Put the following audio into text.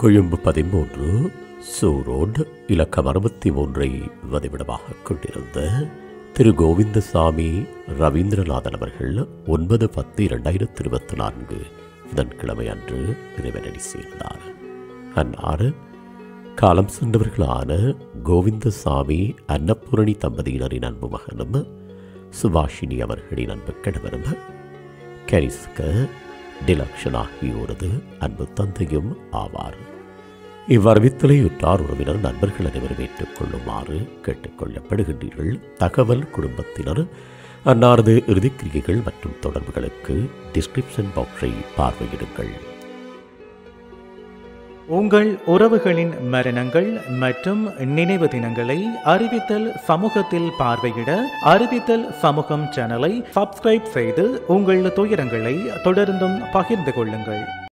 கொழும்பு பதிமூன்று சூரோட் இலக்கம் அறுபத்தி மூன்றை வதிவிடமாக கொண்டிருந்த திரு கோவிந்தசாமி ரவீந்திரநாதன் அவர்கள் ஒன்பது பத்து இரண்டாயிரத்தி இருபத்தி நான்கு புதன்கிழமை அன்று இறைவனடி சேர்ந்தார் அன்னார் காலம் சென்றவர்களான கோவிந்தசாமி அன்னபூரணி தம்பதியினரின் அன்பு மகனும் சுபாஷினி அவர்களின் அன்பு கணவரும் கரிஸ்க டிலக்ஷன் ஆகியோரது அன்பு தந்தையும் ஆவார் இவ்வறிவித்தலை உற்றார் உறவினர் நண்பர்கள் அனைவரும் ஏற்றுக்கொள்ளுமாறு கேட்டுக்கொள்ளப்படுகின்றீர்கள் தகவல் குடும்பத்தினர் அன்னாரது இறுதிக்கிரியைகள் மற்றும் தொடர்புகளுக்கு டிஸ்கிரிப்ஷன் பாக்ஸை பார்வையிடுங்கள் உங்கள் உறவுகளின் மரணங்கள் மற்றும் நினைவு தினங்களை அறிவித்தல் சமூகத்தில் பார்வையிட அறிவித்தல் சமூகம் சேனலை சப்ஸ்கிரைப் செய்து உங்கள் துயரங்களை தொடர்ந்தும் பகிர்ந்து கொள்ளுங்கள்